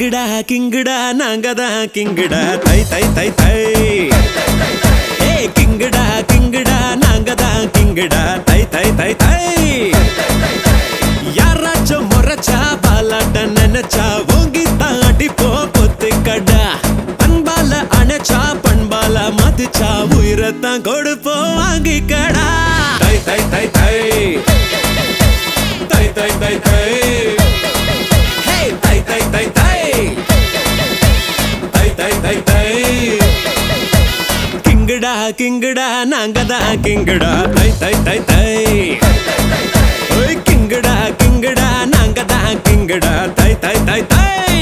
கிங்குடா கிங்குடா நாங்க தான் கிங்குடா தை தை தை தை ஏ கிங்குடா கிங்குடா நாங்க தான் கிங்குடா தை தை தை தை யாராச்சும் முறைச்சா பாலாட்ட நினைச்சா ஓங்கி தாண்டி போ பொத்து கடா அன்பால அணைச்சா பண்பால மதிச்சா உயிரத்தான் கொடுப்போம் வாங்கி கடா தை தை தை தை தை தை தை தை ஹே தை தை தை தை தை தை தை தை கிங்குடா கிங்குடா நாங்க தான் கிங்குடா தை தை தை தை ஓய் கிங்குடா கிங்குடா நாங்க தான் கிங்குடா தை தை தை தை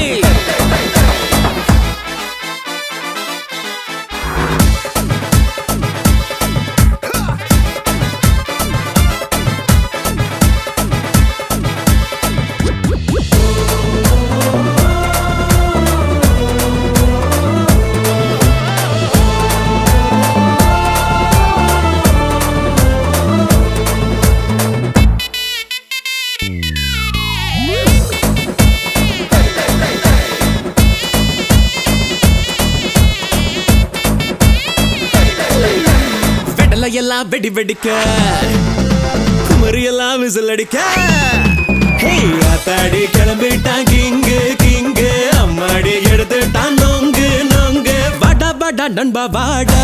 வெடல எல்லாம் வெடி வெடிக்க குமரி எல்லாம் விசில் அடிக்க ஹே, ஆத்தாடி கிளம்பிட்டான் கிங்கு கிங்கு அம்மாடி எடுத்துட்டான் நொங்கு நொங்கு வாடா வாடா நண்பா வாடா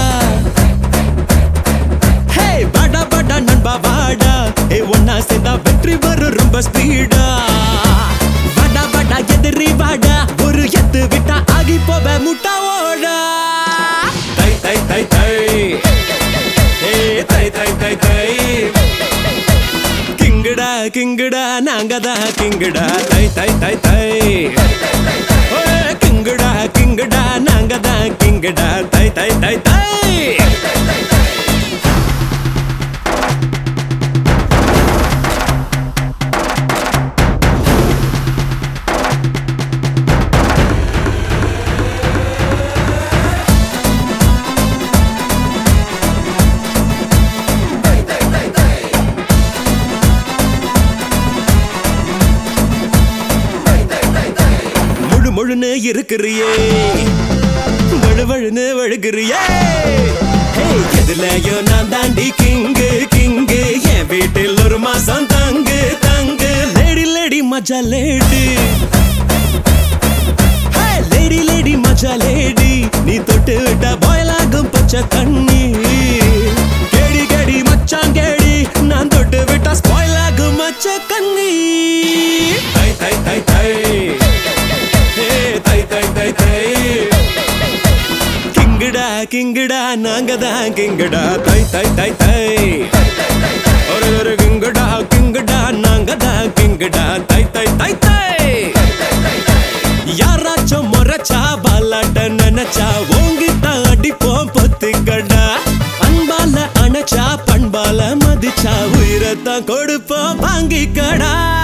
ஹே வாடா வாடா நண்பா வாடா ஏ ஒன்னா சேர்ந்தா வெற்றி வரும் ரொம்ப ஸ்பீடா வாடா வாடா எதிரி வாடா ஒரு எத்து விட்டா ஆகி போவ முட்டா ஓடா தை தை தை தை ஏ தை தை தை தை கிங்குடா கிங்குடா நாங்க தான் கிங்குடா தை தை தை தை ஓய், கிங்குடா கிங்குடா நாங்க தான் கிங்குடா தை தை தை தை முழு முழுன்னு இருக்கிறியே வழுவழுன்னு வழுகிறியே ஹே, எதுலயோ நான் தாண்டி கிங்கு கிங்கு என் வீட்டில் ஒரு மாசம் தங்கு தங்கு லேடி லேடி மஜா லேடி ஹே, லேடி லேடி மஜா லேடி நீ தொட்டு விட்ட பாயலாகும் பச்சை தண்ணி கேடி கேடி மச்சான் கேடி நான் தொட்டு விட்டா ஸ்பாயில் ஆகும் மச்ச கண்ணி தை தை தை தை ஹே, தை தை தை தை கிங்குடா கிங்குடா நாங்க தான் கிங்குடா தை தை தை தை ஒரு ஒரு கிங்குடா கிங்குடா நாங்க தான் கிங்குடா தை தை தை தை யாராச்சும் முறைச்சா பாலாட்ட நினைச்சா ஓங்கித்தான் அடிப்போம் பொத்துக்கடா அன்பால அணைச்சா பண்பால மதிச்சா உயிரத்தான் கொடுப்போம் வாங்கிக்கடா